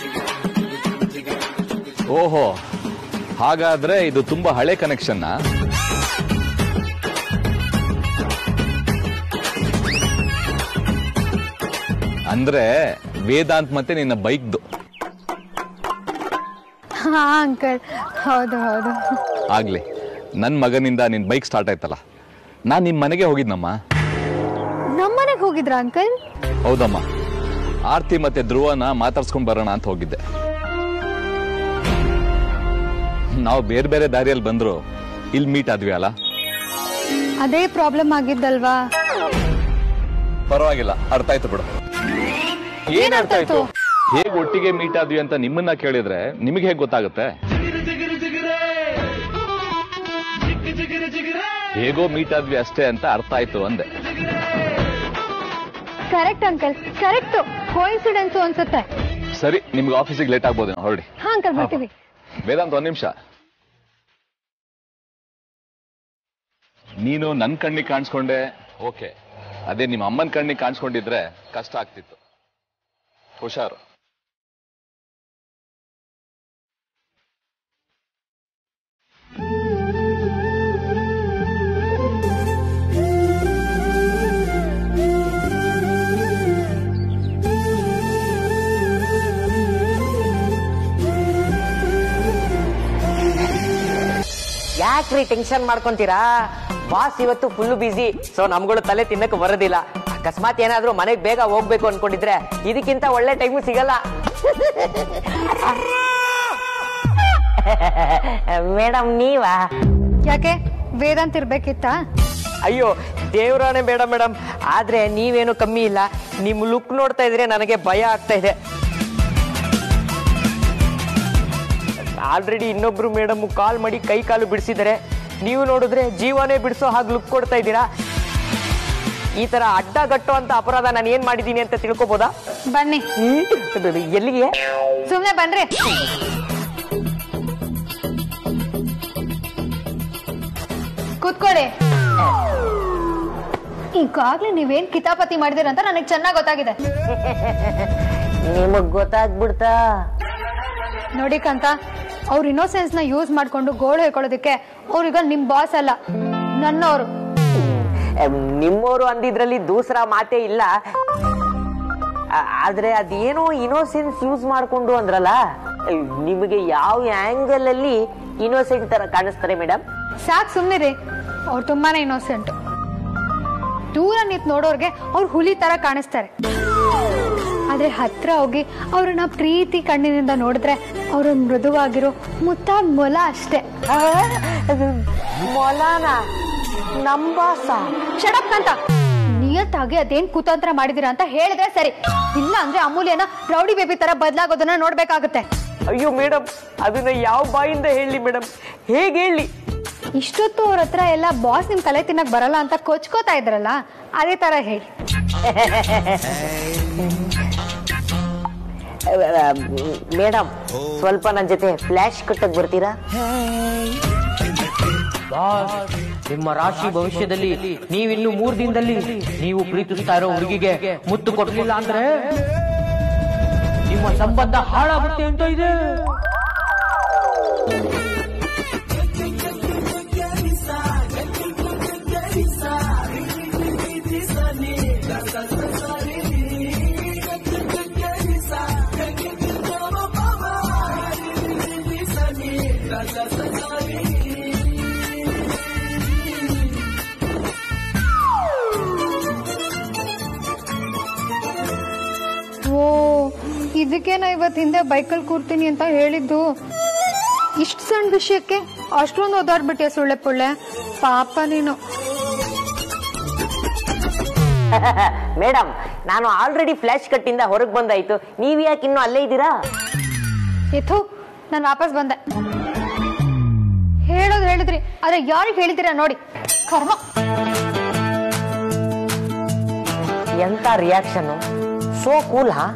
ಓಹೋ ಹಾಗಾದ್ರೆ ಇದು ತುಂಬಾ ಹಳೆ ಕನೆಕ್ಷನ್ ಅಂದ್ರೆ ವೇದಾಂತ್ ಮತ್ತೆ ನಿನ್ನ ಬೈಕ್ದು ಹಾ ಅಂಕಲ್ ಹೌದು ಹೌದು ಆಗ್ಲಿ ನನ್ ಮಗನಿಂದ ನಿನ್ ಬೈಕ್ ಸ್ಟಾರ್ಟ್ ಆಯ್ತಲ್ಲ ನಾನ್ ನಿಮ್ ಮನೆಗೆ ಹೋಗಿದ್ನಮ್ಮ ನಮ್ಮನೆಗೆ ಹೋಗಿದ್ರ ಅಂಕಲ್ ಹೌದಮ್ಮ ಆರ್ತಿ ಮತ್ತೆ ಧ್ರುವನ ಮಾತಾಡ್ಸ್ಕೊಂಡ್ ಬರೋಣ ಅಂತ ಹೋಗಿದ್ದೆ ನಾವು ಬೇರೆ ಬೇರೆ ದಾರಿಯಲ್ಲಿ ಬಂದ್ರು ಇಲ್ಲಿ ಮೀಟ್ ಆದ್ವಿ ಅಲ್ಲ ಅದೇ ಪ್ರಾಬ್ಲಮ್ ಆಗಿದ್ದಲ್ವಾ ಪರವಾಗಿಲ್ಲ ಅರ್ಥ ಆಯ್ತು ಬಿಡು ಏನ್ ಅರ್ಥ ಆಯ್ತು ಹೇಗ್ ಒಟ್ಟಿಗೆ ಮೀಟ್ ಆದ್ವಿ ಅಂತ ನಿಮ್ಮನ್ನ ಕೇಳಿದ್ರೆ ನಿಮಗೆ ಹೇಗ್ ಗೊತ್ತಾಗುತ್ತೆ ಹೇಗೋ ಮೀಟ್ ಆದ್ವಿ ಅಷ್ಟೇ ಅಂತ ಅರ್ಥ ಆಯ್ತು ಅಂದೆ ಕರೆಕ್ಟ್ ಅಂಕಲ್ ಕರೆಕ್ಟ್ ಕೋಇನ್ಸಿಡೆನ್ಸ್ ಅನ್ಸುತ್ತೆ ಸರಿ ನಿಮ್ಗೆ ಆಫೀಸಿಗೆ ಲೇಟ್ ಆಗ್ಬೋದೇನೋ ಹೊರಡಿ ಹಾ ಅಂಕಲ್ ಬರ್ತೀವಿ ವೇದಾಂತ್ ಒಂದ್ ನಿಮಿಷ ನೀನು ನನ್ ಕಣ್ಣಿಗೆ ಕಾಣಿಸ್ಕೊಂಡೆ ಓಕೆ ಅದೇ ನಿಮ್ಮ ಅಮ್ಮನ ಕಣ್ಣಿಗೆ ಕಾಣಿಸ್ಕೊಂಡಿದ್ರೆ ಕಷ್ಟ ಆಗ್ತಿತ್ತು ಹುಷಾರು ಯಾಕ್ರಿ ಟೆನ್ಷನ್ ಮಾಡ್ಕೊಂತೀರಾ ಬಾಸ್ ಇವತ್ತು ಫುಲ್ ಬಿಸಿ ಸೊ ನಮ್ಗಳು ತಲೆ ತಿನ್ನಕ್ ಬರೋದಿಲ್ಲ ಅಕಸ್ಮಾತ್ ಏನಾದ್ರೂ ಮನೆಗ್ ಬೇಗ ಹೋಗ್ಬೇಕು ಅನ್ಕೊಂಡಿದ್ರೆ ಇದಕ್ಕಿಂತ ಒಳ್ಳೆ ಟೈಮು ಸಿಗಲ್ಲ ಮೇಡಮ್ ನೀವಾ ಯಾಕೆ ವೇದಾಂತ್ ಇರ್ಬೇಕಿತ್ತಾ ಅಯ್ಯೋ ದೇವ್ರಾನೆ ಬೇಡ ಮೇಡಮ್ ಆದ್ರೆ ನೀವೇನು ಕಮ್ಮಿ ಇಲ್ಲ ನಿಮ್ ಲುಕ್ ನೋಡ್ತಾ ಇದ್ರೆ ನನಗೆ ಭಯ ಆಗ್ತಾ ಇದೆ ಆಲ್ರೆಡಿ ಇನ್ನೊಬ್ರು ಮೇಡಮ್ ಕಾಲ್ ಮಾಡಿ ಕೈ ಕಾಲು ಬಿಡಿಸಿದ್ದಾರೆ ನೀವು ನೋಡಿದ್ರೆ ಜೀವನೇ ಬಿಡಿಸೋ ಹಾಗೆ ಲುಕ್ ಕೊಡ್ತಾ ಇದ್ದೀರಾ ಈ ತರ ಅಡ್ಡಗಟ್ಟು ಅಂತ ಅಪರಾಧ ನಾನು ಏನ್ ಮಾಡಿದ್ದೀನಿ ಅಂತ ತಿಳ್ಕೊಬೋದಾ ಬನ್ನಿ ಎಲ್ಲಿಗೆ ಸುಮ್ನೆ ಬನ್ರಿ ಕೂತ್ಕೊಳ್ಳಿ ಈಗಾಗ್ಲೇ ನೀವೇನ್ ಕಿತಾಪತಿ ಮಾಡಿದಿರ ಅಂತ ನನಗೆ ಚೆನ್ನಾಗಿ ಗೊತ್ತಾಗಿದೆ ನಿಮಗ್ ಗೊತ್ತಾಗ್ಬಿಡ್ತಾ ನೋಡಿ ಕಂತ ಅವ್ರ ಇನ್ನೋಸೆನ್ಸ್ ನ ಯೂಸ್ ಮಾಡ್ಕೊಂಡು ಗೋಳು ಹೇಳ್ಕೊಳ್ಳೋದಕ್ಕೆ ಅವ್ರೀಗ ನಿಮ್ ಬಾಸ್ ಅಲ್ಲ ನನ್ನವರು ನಿಮ್ಮೋರು ಅಂದಿದ್ರಲ್ಲಿ ದೂಸರ ಮಾತೇ ಇಲ್ಲ ಆ- ಆದ್ರೆ ಅದೇನೋ ಇನೋಸೆನ್ಸ್ ಯೂಸ್ ಮಾಡ್ಕೊಂಡು ಅಂದ್ರಲ್ಲ ನಿಮಗೆ ಯಾವ ಆಂಗಲ್ ಅಲ್ಲಿ ಇನೋಸೆಂಟ್ ತರ ಕಾಣಿಸ್ತಾರೆ ಮೇಡಮ್ ಸಾಕ್ ಸುಮ್ನಿರಿ ಅವ್ರು ತುಂಬಾನೇ ಇನ್ನೋಸೆಂಟ್ ದೂರ ನಿಂತ್ ನೋಡೋರ್ಗೆ ಅವ್ರು ಹುಲಿ ತರ ಕಾಣಿಸ್ತಾರೆ ಆದ್ರೆ ಹತ್ರ ಹೋಗಿ ಅವ್ರನ್ನ ಪ್ರೀತಿ ಕಣ್ಣಿನಿಂದ ನೋಡಿದ್ರೆ ಅವ್ರ ಮೃದುವಾಗಿರೋ ಮುತ್ತಾದ ಮೊಲ ಅಷ್ಟೇ ಮೊಲಾನ ನಂಬಾಸ ಶಡಪ್ ಅಂತ ನಿಯತ್ತಾಗಿ ಅದೇನ್ ಕುತಂತ್ರ ಮಾಡಿದಿರ ಅಂತ ಹೇಳಿದ್ರೆ ಸರಿ ಇಲ್ಲ ಅಂದ್ರೆ ಅಮೂಲ್ಯನ ರೌಡಿ ಬೇಬಿ ತರ ಬದಲಾಗೋದನ್ನ ನೋಡ್ಬೇಕಾಗುತ್ತೆ ಅಯ್ಯೋ ಮೇಡಮ್ ಅದನ್ನ ಯಾವ ಬಾಯಿಂದ ಹೇಳಿ ಮೇಡಮ್ ಹೇಗೆ ಹೇಳಿ ಇಷ್ಟೊತ್ತು ಅವ್ರ ಹತ್ರ ಎಲ್ಲ ಬಾಸ್ ನಿಮ್ ತಲೆ ತಿನ್ನಕ್ ಬರಲ್ಲ ಅಂತ ಕೊಚ್ಕೋತಾ ಇದ್ರಲ್ಲ ಅದೇ ತರ ಹೇಳಿ ಮೇಡಮ್ ಸ್ವಲ್ಪ ನನ್ನ ಜೊತೆ ಫ್ಲಾಶ್ ಕಟ್ಟಕ್ ಬರ್ತೀರಾ ನಿಮ್ಮ ರಾಶಿ ಭವಿಷ್ಯದಲ್ಲಿ ನೀವಿನ್ನು ಮೂರ್ ದಿನದಲ್ಲಿ ನೀವು ಪ್ರೀತಿಸ್ತಾ ಇರೋ ಹುಡುಗಿಗೆ ಮುತ್ತು ಕೊಡ್ಲಿಲ್ಲ ಅಂದ್ರೆ ನಿಮ್ಮ ಸಂಬಂಧ ಹಾಳಾಗುತ್ತೆ ಅಂತ ಇದೆ ಓ ಇದಕ್ಕೇನ ಇವತ್ ಹಿಂದೆ ಬೈಕಲ್ಲಿ ಕೂರ್ತೀನಿ ಅಂತ ಹೇಳಿದ್ದು ಇಷ್ಟು ಸಣ್ಣ ವಿಷಯಕ್ಕೆ ಅಷ್ಟೊಂದು ಓದಾಡ್ಬಿಟ್ಟಿಯ ಸುಳ್ಳೆ ಪುಳ್ಳೆ ಪಾಪ ನೀನು ಮೇಡಮ್ ನಾನು ಆಲ್ರೆಡಿ ಫ್ಲಾಶ್ ಕಟ್ಟಿಂದ ಹೊರಗೆ ಬಂದಾಯ್ತು ನೀವ್ ಯಾಕೆ ಇನ್ನು ಅಲ್ಲೇ ಇದ್ದೀರಾ ಎಥು ನಾನು ವಾಪಸ್ ಬಂದೆ ಹೇಳೋದು ಹೇಳಿದ್ರಿ ಆದ್ರೆ ಯಾರಿಗೆ ಹೇಳಿದ್ದೀರಾ ನೋಡಿ ಕರ್ಮ ಎಂತ ರಿಯಾಕ್ಷನ್ ಸೋ ಕೂಲ್ ಹಾ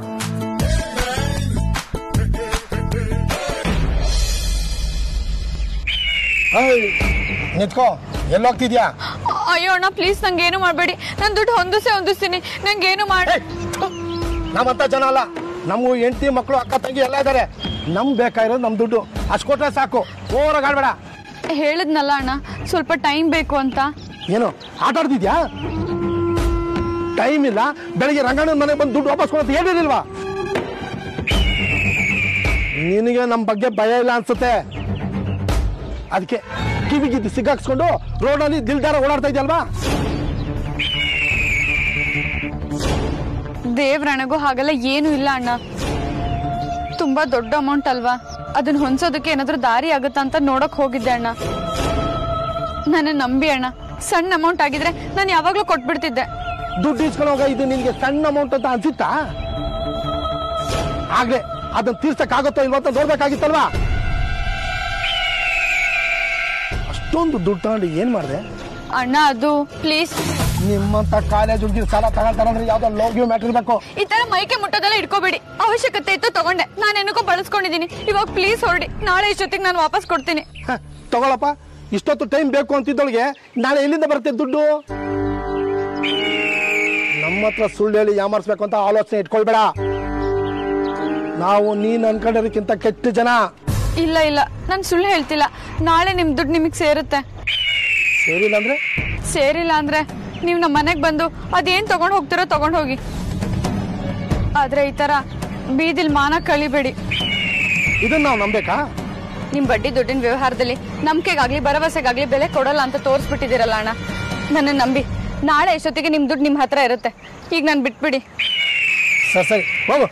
ನಿಂತ್ಕೋ ಎಲ್ಲೋಗ್ತಿದ್ಯಾ ಅಯ್ಯೋ ಅಣ್ಣ ಪ್ಲೀಸ್ ನಂಗೇನು ಮಾಡಬೇಡಿ ನಾನು ದುಡ್ಡು ಹೊಂದಿಸೇ ಹೊಂದಿಸ್ತೀನಿ ನಂಗೇನು ಮಾಡಿ ನಮ್ಮಂತ ಜನ ಅಲ್ಲ ನಮಗೂ ಹೆಂಡತಿ ಮಕ್ಕಳು ಅಕ್ಕ ತಂಗಿ ಎಲ್ಲ ಇದ್ದಾರೆ ನಮ್ ಬೇಕಾಗಿರೋದು ನಮ್ ದುಡ್ಡು ಅಷ್ಟು ಕೊಟ್ರೆ ಸಾಕು ಓವರಾಗಿ ಆಡ್ಬೇಡ ಹೇಳಿದ್ನಲ್ಲ ಅಣ್ಣ ಸ್ವಲ್ಪ ಟೈಮ್ ಬೇಕು ಅಂತ ಏನು ಆಟ ಆಡ್ತಿದ್ಯಾ ಟೈಮ್ ಇಲ್ಲ ಬೆಳಿಗ್ಗೆ ರಂಗಣ್ಣನ ಮನೆಗೆ ಬಂದು ದುಡ್ಡು ವಾಪಸ್ ಕೊಡೋದು ಹೇಳಿರ್ಲಿಲ್ವಾ ನಿನಗೆ ನಮ್ಮ ಬಗ್ಗೆ ಭಯ ಇಲ್ಲ ಅನ್ಸುತ್ತೆ ಅದಕ್ಕೆ ಕಿವಿಗಿದ್ದು ಸಿಕ್ಕಾಕ್ಸ್ಕೊಂಡು ರೋಡಲ್ಲಿ ದಿಲ್ದಾರ ಓಡಾಡ್ತಾ ಇದೆಯಲ್ವಾ ದೇವ್ರಣಗೂ ಹಾಗೆಲ್ಲ ಏನು ಇಲ್ಲ ಅಣ್ಣ ತುಂಬಾ ದೊಡ್ಡ ಅಮೌಂಟ್ ಅಲ್ವಾ ಅದನ್ನ ಹೊಂದ್ಸೋದಕ್ಕೆ ಏನಾದ್ರೂ ದಾರಿ ಆಗುತ್ತಾ ಅಂತ ನೋಡಕ್ ಹೋಗಿದ್ದೆ ಅಣ್ಣ ನನ್ನ ನಂಬಿ ಅಣ್ಣ ಸಣ್ಣ ಅಮೌಂಟ್ ಆಗಿದ್ರೆ ನಾನು ಯಾವಾಗ್ಲೂ ಕೊಟ್ಬಿಡ್ತಿದ್ದೆ ದುಡ್ಡು ಇಸ್ಕೊಳ್ಳೋವಾಗ ಇದು ನಿನಗೆ ಸಣ್ಣ ಅಮೌಂಟ್ ಅಂತ ಅನ್ಸುತ್ತಾ ಆಗ್ಲೇ ಅದನ್ನ ತೀರ್ಸಕ್ಕಾಗತ್ತೋ ಇಲ್ವೋ ಅಂತ ನೋಡ್ಬೇಕಾಗಿತ್ತಲ್ವಾ ಅಷ್ಟೊಂದು ದುಡ್ಡು ತಗೊಂಡು ಏನ್ ಮಾಡಿದೆ ಅಣ್ಣ ಅದು ಪ್ಲೀಸ್ ನಿಮ್ಮಂತ ಕಾಲೇಜ್ ಹುಡುಗಿ ಸಾಲ ತಗೊಳ್ತಾರಂದ್ರೆ ಯಾವ್ದೋ ಲೋಗ್ಯೂ ಮ್ಯಾಟ್ರ್ ಇರ್ಬೇಕು ಈ ತರ ಮೈಕೆ ಮುಟ್ಟೋದೆಲ್ಲ ಇಟ್ಕೋಬೇಡಿ ಅವಶ್ಯಕತೆ ಇತ್ತು ತಗೊಂಡೆ ನಾನು ಏನಕ್ಕೋ ಬಳಸ್ಕೊಂಡಿದ್ದೀನಿ ಇವಾಗ ಪ್ಲೀಸ್ ಹೊರಡಿ ನಾಳೆ ಇಷ್ಟೊತ್ತಿಗೆ ನಾನು ವಾಪಸ್ ಕೊಡ್ತೀನಿ ಹ, ತಗೊಳಪ್ಪ ಇಷ್ಟೊತ್ತು ಟೈಮ್ ಬೇಕು ಅಂತಿದ್ದೊಳಗೆ ನಾಳೆ ಎಲ್ಲಿಂದ ಬರುತ್ತೆ ದುಡ್ಡು ನಮ್ಮ ಹತ್ರ ಸುಳ್ಳು ಹೇಳಿ ಯಾಮರ್ಸ್ಬೇಕು ಅಂತ ಆಲೋಚನೆ ಇಟ್ಕೊಳ್ಬೇಡ ನಾವು ನೀನ್ ಅನ್ಕೊಂಡಿರೋದಕ್ಕಿಂತ ಕೆಟ್ಟ ಜನ ಇಲ್ಲ ಇಲ್ಲ ನಾನು ಸುಳ್ಳು ಹೇಳ್ತಿಲ್ಲ ನಾಳೆ ನಿಮ್ ದುಡ್ಡು ನಿಮಗೆ ಸೇರುತ್ತೆ ಸೇರಿಲ್ಲ ಅಂದ್ರೆ ಸೇರಿಲ್ಲ ಅಂದ್ರೆ ನೀವು ನಮ್ಮ ಮನೆಗೆ ಬಂದು ಅದೇನ್ ತಗೊಂಡ್ ಹೋಗ್ತಿರೋ ತಗೊಂಡ್ ಹೋಗಿ ಆದ್ರೆ ಈ ತರ ಬೀದಿಲ್ ಮಾನ ಕಳಿಬೇಡಿ ಇದನ್ನ ನಾವು ನಂಬೇಕಾ ನಿಮ್ ಬಡ್ಡಿ ದುಡ್ಡಿನ ವ್ಯವಹಾರದಲ್ಲಿ ನಂಬಿಕೆಗಾಗ್ಲಿ ಭರವಸೆಗಾಗ್ಲಿ ಬೆಲೆ ಕೊಡಲ್ಲ ಅಂತ ತೋರಿಸ್ಬಿಟ್ಟಿದ್ದೀರಲ್ಲ ಅಣ್ಣ ನನ್ನ ನಂಬಿ ನಾಳೆ ಎಷ್ಟೊತ್ತಿಗೆ ನಿಮ್ ದುಡ್ಡು ನಿಮ್ ಹತ್ರ ಇರುತ್ತೆ ಈಗ ನಾನು ಬಿಟ್ಬಿಡಿ ಸರಿ ಸರಿ ಹೋಗು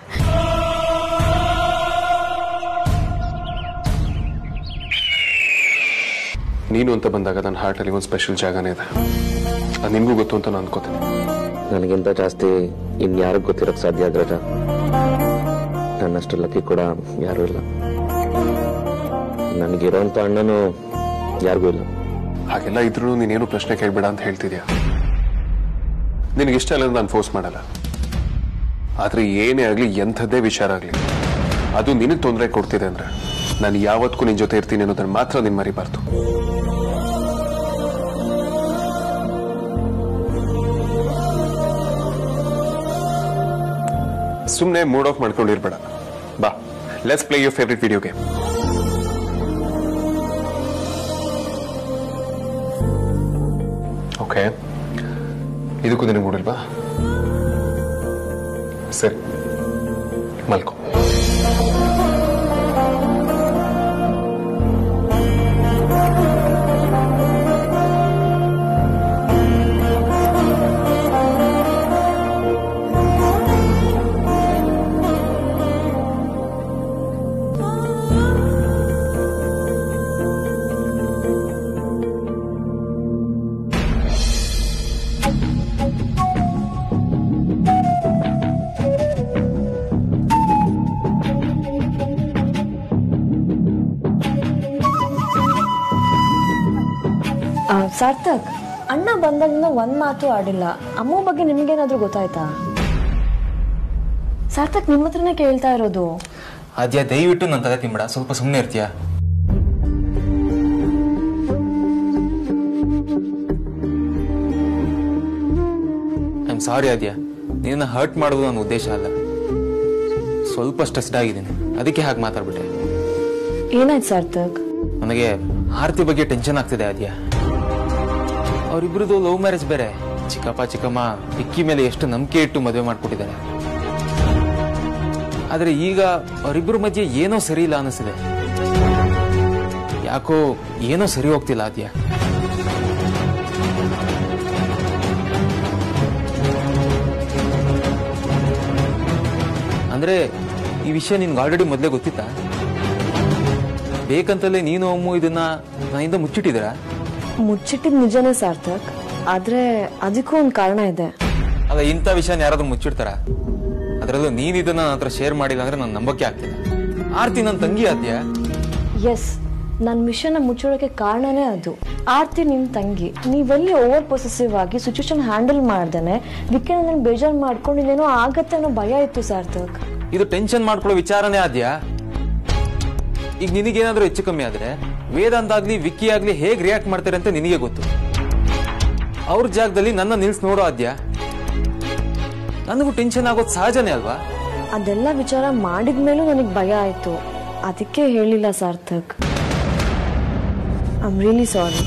ನೀನು ಅಂತ ಬಂದಾಗ ನನ್ನ ಹಾರ್ಟಲ್ಲಿ ಒಂದು ಸ್ಪೆಷಲ್ ಜಾಗನೇ ಇದೆ ಅದು ನಿಮಗೂ ಗೊತ್ತು ಅಂತ ನಾನು ಅನ್ಕೋತೀನಿ ನನಗಿಂತ ಜಾಸ್ತಿ ಇನ್ಯಾರಿಗೆ ಗೊತ್ತಿರೋಕ್ಕೆ ಸಾಧ್ಯ ಅಗ್ರಜ ನನ್ನಷ್ಟು ಲಕ್ಕಿ ಕೂಡ ಯಾರೂ ಇಲ್ಲ ನನಗಿರೋಂಥ ಅಣ್ಣನೂ ಯಾರಿಗೂ ಇಲ್ಲ ಹಾಗೆಲ್ಲ ಇದ್ರೂ ನೀನೇನು ಪ್ರಶ್ನೆ ಕೇಳಬೇಡ ಅಂತ ಹೇಳ್ತಿದ್ಯಾ ನಿನಗೆ ಇಷ್ಟ ಇಲ್ಲ ನಾನು ಫೋರ್ಸ್ ಮಾಡಲ್ಲ ಆದ್ರೆ ಏನೇ ಆಗಲಿ ಎಂಥದ್ದೇ ವಿಚಾರ ಆಗಲಿ ಅದು ನಿನಗೆ ತೊಂದರೆ ಕೊಡ್ತಿದೆ ಅಂದ್ರೆ ನಾನು ಯಾವತ್ತೂ ನಿನ್ ಜೊತೆ ಇರ್ತೀನಿ ಅನ್ನೋದನ್ನ ಮಾತ್ರ ನೀನ್ ಮರಿಬಾರ್ದು ಸುಮ್ಮನೆ ಮೂಡ್ ಆಫ್ ಮಾಡ್ಕೊಂಡಿರ್ಬೇಡ ಬಾ let's play your favourite video game okay ಇದಕ್ಕೂ ನಿನಗೆ ಮೂಡಿಲ್ವಾ ಸರಿ ಮಲ್ಕೋ ಆ, ಸಾರ್ಥಕ್ ಅಣ್ಣ ಬಂದಾಗಿಂದ ಒಂದ್ ಮಾತು ಆಡಿಲ್ಲ ಅಮ್ಮ ಬಗ್ಗೆ ನಿಮ್ಗೇನಾದ್ರೂ ಗೊತ್ತಾಯ್ತಾ ಸಾರ್ಥಕ್ ನಿಮ್ಮ ಹತ್ರನೇ ಕೇಳ್ತಾ ಇರೋದು ಅದ್ಯಾ ದಯವಿಟ್ಟು ನನ್ನ ತಲೆ ತಿನ್ಬೇಡ ಸ್ವಲ್ಪ ಸುಮ್ಮನೆ ಇರ್ತೀಯಾ ಐ ಆಮ್ ಸಾರಿ ಆದ್ಯಾ ನಿನ್ನ ಹರ್ಟ್ ಮಾಡೋದು ನನ್ನ ಉದ್ದೇಶ ಅಲ್ಲ ಸ್ವಲ್ಪ ಸ್ಟ್ರೆಸ್ಡ್ ಆಗಿದ್ದೀನಿ ಅದಕ್ಕೆ ಹಾಗೆ ಮಾತಾಡ್ಬಿಟ್ಟೆ ಏನಾಯ್ತು ಸಾರ್ಥಕ್ ನನಗೆ ಆರತಿ ಬಗ್ಗೆ ಟೆನ್ಷನ್ ಆಗ್ತಿದೆ ಆದ್ಯ ಅವರಿಬ್ರದ್ದು ಲವ್ ಮ್ಯಾರೇಜ್ ಬೇರೆ ಚಿಕ್ಕಪ್ಪ ಚಿಕ್ಕಮ್ಮ ಇಕ್ಕಿ ಮೇಲೆ ಎಷ್ಟು ನಂಬಿಕೆ ಇಟ್ಟು ಮದುವೆ ಮಾಡ್ಕೊಟ್ಟಿದ್ದಾರೆ ಆದ್ರೆ ಈಗ ಅವರಿಬ್ಬರ ಮಧ್ಯೆ ಏನೋ ಸರಿ ಇಲ್ಲ ಅನಿಸಿದೆ ಯಾಕೋ ಏನೋ ಸರಿ ಹೋಗ್ತಿಲ್ಲ ಆದ್ಯ ಅಂದ್ರೆ ಈ ವಿಷಯ ನಿನ್ಗೆ ಆಲ್ರೆಡಿ ಮೊದಲೇ ಗೊತ್ತಿತ್ತಾ ಬೇಕಂತಲೇ ನೀನು ಅಮ್ಮು ಇದನ್ನ ನನ್ನಿಂದ ಮುಚ್ಚಿಟ್ಟಿದ್ದೀರಾ ಮುಚ್ಚಿಟ್ಟಿದ್ ನಿಜನೇ ಸಾರ್ಥಕ್ ಆದ್ರೆ ಅದಕ್ಕೂ ಒಂದ್ ಕಾರಣ ಇದೆ ಅಲ್ಲ ಇಂಥ ವಿಷಯನ ಯಾರಾದ್ರೂ ಮುಚ್ಚಿಡ್ತಾರ ಅದರಲ್ಲೂ ನೀನ್ ಇದನ್ನ ನನ್ನ ಹತ್ರ ಶೇರ್ ಮಾಡಿಲ್ಲ ಅಂದ್ರೆ ನಾನು ನಂಬಕ್ಕೆ ಆಗ್ತಿಲ್ಲ ಆರ್ತಿ ನನ್ನ ತಂಗಿ ಆದ್ಯಾ ಎಸ್ ನನ್ ಮಿಷನ್ ಮುಚ್ಚೋಳಕ್ಕೆ ಕಾರಣನೇ ಅದು ಆರ್ತಿ ನಿನ್ ತಂಗಿ ನೀವೆಲ್ಲಿ ಓವರ್ ಪೊಸೆಸಿವ್ ಆಗಿ ಸಿಚುವೇಶನ್ ಹ್ಯಾಂಡಲ್ ಮಾಡ್ದೇನೆ ವಿಕ್ಕೆ ನನ್ನ ಬೇಜಾರ್ ಮಾಡ್ಕೊಂಡು ಇನ್ನೇನೋ ಆಗತ್ತೆ ಅನ್ನೋ ಭಯ ಇತ್ತು ಸಾರ್ಥಕ್ ಇದು ಟೆನ್ಷನ್ ಮಾಡ್ಕೊಳ್ಳೋ ವಿಚಾರನೇ ಆದ್ಯಾ ಈಗ ನಿನಗೇನಾದ್ರೂ ಹೆಚ್ಚು ಕಮ್ಮಿ ಆದ್ರೆ ವೇದಾಂತ ಆಗ್ಲಿ ವಿಕ್ಕಿ ಆಗ್ಲಿ ಹೇಗ್ ರಿಯಾಕ್ಟ್ ಮಾಡ್ತಾರೆ ಅಂತ ನಿನಗೆ ಗೊತ್ತು ಅವ್ರ ಜಾಗದಲ್ಲಿ ನನ್ನ ನಿಲ್ಸ್ ನೋಡೋ ಆದ್ಯಾ ನನಗೂ ಟೆನ್ಷನ್ ಆಗೋದು ಸಹಜನೇ ಅಲ್ವಾ ಅದೆಲ್ಲ ವಿಚಾರ ಮಾಡಿದ್ಮೇಲೂ ನನಗೆ ಭಯ ಆಯ್ತು ಅದಕ್ಕೆ ಹೇಳಿಲ್ಲ Sarthak I am really sorry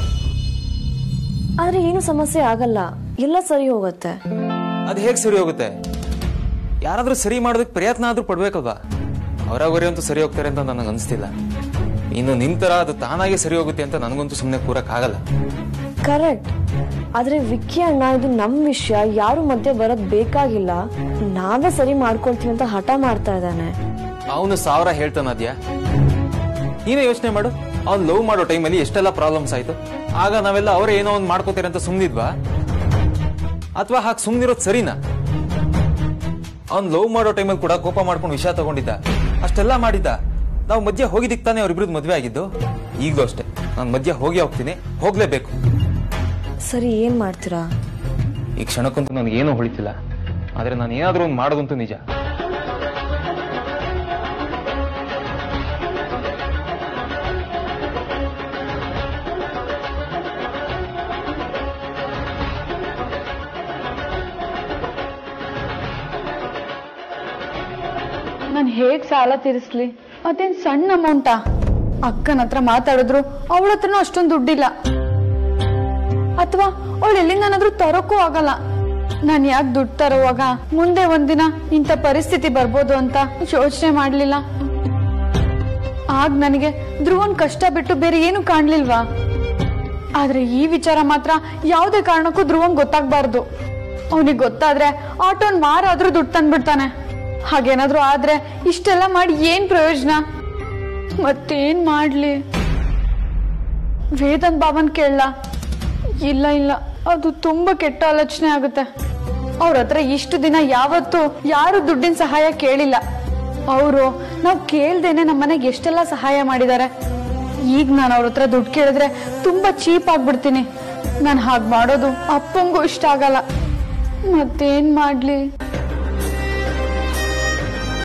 ಆದ್ರೆ ಏನು ಸಮಸ್ಯೆ ಆಗಲ್ಲ ಎಲ್ಲ ಸರಿ ಹೋಗುತ್ತೆ ಅದು ಹೇಗ್ ಸರಿ ಹೋಗುತ್ತೆ ಯಾರಾದ್ರೂ ಸರಿ ಮಾಡೋದಕ್ಕೆ ಪ್ರಯತ್ನ ಆದ್ರೂ ಪಡ್ಬೇಕಲ್ವಾ ಅವರಾಗವರೇ ಅಂತೂ ಸರಿ ಹೋಗ್ತಾರೆ ಅಂತ ನನಗೆ ಅನಿಸ್ತಿಲ್ಲ ಇನ್ನು ನಿನ್ ತರ ಅದು ತಾನಾಗೆ ಸರಿ ಹೋಗುತ್ತೆ ಅಂತ ನನಗಂತೂ ಸುಮ್ಮನೆ ಕೂರಕ್ ಆಗಲ್ಲ ಕರೆಕ್ಟ್ ಆದ್ರೆ ವಿಕ್ಕಿ ಅಣ್ಣ ಇದು ನಮ್ ವಿಷಯ ಯಾರು ಮಧ್ಯೆ ಬರೋದ್ ಬೇಕಾಗಿಲ್ಲ ನಾವೇ ಸರಿ ಮಾಡ್ಕೊಳ್ತೀವಿ ಅಂತ ಹಠ ಮಾಡ್ತಾ ಇದ್ದಾನೆ ಅವನು ಸಾವಿರ ಹೇಳ್ತಾನದ್ಯಾ ನೀನೇ ಯೋಚನೆ ಮಾಡು ಅವ್ನು ಲವ್ ಮಾಡೋ ಟೈಮಲ್ಲಿ ಎಷ್ಟೆಲ್ಲ ಪ್ರಾಬ್ಲಮ್ಸ್ ಆಯ್ತು ಆಗ ನಾವೆಲ್ಲ ಅವರೇ ಏನೋ ಒಂದು ಮಾಡ್ಕೋತಾರೆ ಅಂತ ಸುಮ್ನಿದ್ವಾ ಅಥವಾ ಹಾಗೆ ಸುಮ್ನಿರೋದು ಸರಿನಾ ಅವ್ನು ಲವ್ ಮಾಡೋ ಟೈಮಲ್ಲಿ ಕೂಡ ಕೋಪ ಮಾಡ್ಕೊಂಡು ವಿಷಯ ತಗೊಂಡಿದ್ದ ಅಷ್ಟೆಲ್ಲ ಮಾಡಿದ್ದ ನಾವು ಮಧ್ಯ ಹೋಗಿದ್ದಕ್ಕೆ ತಾನೇ ಅವ್ರಿಬ್ರದ್ದು ಮದುವೆ ಆಗಿದ್ದು ಈಗಲೂ ಅಷ್ಟೇ ನಾನು ಮಧ್ಯ ಹೋಗಿ ಹೋಗ್ತೀನಿ ಹೋಗ್ಲೇಬೇಕು ಸರಿ ಏನ್ ಮಾಡ್ತೀರಾ ಈ ಕ್ಷಣಕ್ಕಂತೂ ನನಗೇನೂ ಹೊಳಿತಿಲ್ಲ ಆದ್ರೆ ನಾನು ಏನಾದ್ರೂ ಒಂದು ಮಾಡೋದಂತೂ ನಿಜ ನಾನು ಹೇಗ್ ಸಾಲ ತೀರಿಸ್ಲಿ ಅದೇನ್ ಸಣ್ಣ ಅಮೌಂಟಾ ಅಕ್ಕನ ಹತ್ರ ಮಾತಾಡಿದ್ರು ಅವಳ ಹತ್ರನೂ ಅಷ್ಟೊಂದು ದುಡ್ಡಿಲ್ಲ ಅಥವಾ ಅವಳು ಎಲ್ಲಿಂದನಾದ್ರೂ ತರೋಕ್ಕೂ ಆಗಲ್ಲ ನಾನು ಯಾಕೆ ದುಡ್ಡು ತರೋವಾಗ ಮುಂದೆ ಒಂದಿನ ಇಂಥ ಪರಿಸ್ಥಿತಿ ಬರ್ಬೋದು ಅಂತ ಯೋಚನೆ ಮಾಡ್ಲಿಲ್ಲ ಆಗ ನನಗೆ ಧ್ರುವನ್ ಕಷ್ಟ ಬಿಟ್ಟು ಬೇರೆ ಏನು ಕಾಣ್ಲಿಲ್ವಾ ಆದ್ರೆ ಈ ವಿಚಾರ ಮಾತ್ರ ಯಾವುದೇ ಕಾರಣಕ್ಕೂ ಧ್ರುವಂಗ್ ಗೊತ್ತಾಗ್ಬಾರ್ದು ಅವನಿಗೆ ಗೊತ್ತಾದ್ರೆ ಆಟೋನ್ ಮಾರಾದ್ರೂ ದುಡ್ಡು ತಂದ್ಬಿಡ್ತಾನೆ ಹಾಗೇನಾದ್ರೂ ಆದ್ರೆ ಇಷ್ಟೆಲ್ಲ ಮಾಡಿ ಏನ್ ಪ್ರಯೋಜನ ಮತ್ತೇನ್ ಮಾಡ್ಲಿ ವೇದನ್ ಬಾಬನ್ ಕೇಳಲ್ಲ ಇಲ್ಲ ಇಲ್ಲ ಅದು ತುಂಬಾ ಕೆಟ್ಟ ಆಲೋಚನೆ ಆಗುತ್ತೆ ಅವ್ರ ಹತ್ರ ಇಷ್ಟು ದಿನ ಯಾವತ್ತೂ ಯಾರು ದುಡ್ಡಿನ ಸಹಾಯ ಕೇಳಿಲ್ಲ ಅವರು ನಾವು ಕೇಳ್ದೇನೆ ನಮ್ಮನೆಗೆ ಎಷ್ಟೆಲ್ಲ ಸಹಾಯ ಮಾಡಿದ್ದಾರೆ ಈಗ ನಾನು ಅವ್ರ ಹತ್ರ ದುಡ್ಡು ಕೇಳಿದ್ರೆ ತುಂಬಾ ಚೀಪ್ ಆಗ್ಬಿಡ್ತೀನಿ ನಾನು ಹಾಗೆ ಮಾಡೋದು ಅಪ್ಪಂಗೂ ಇಷ್ಟ ಆಗಲ್ಲ ಮತ್ತೇನ್ ಮಾಡ್ಲಿ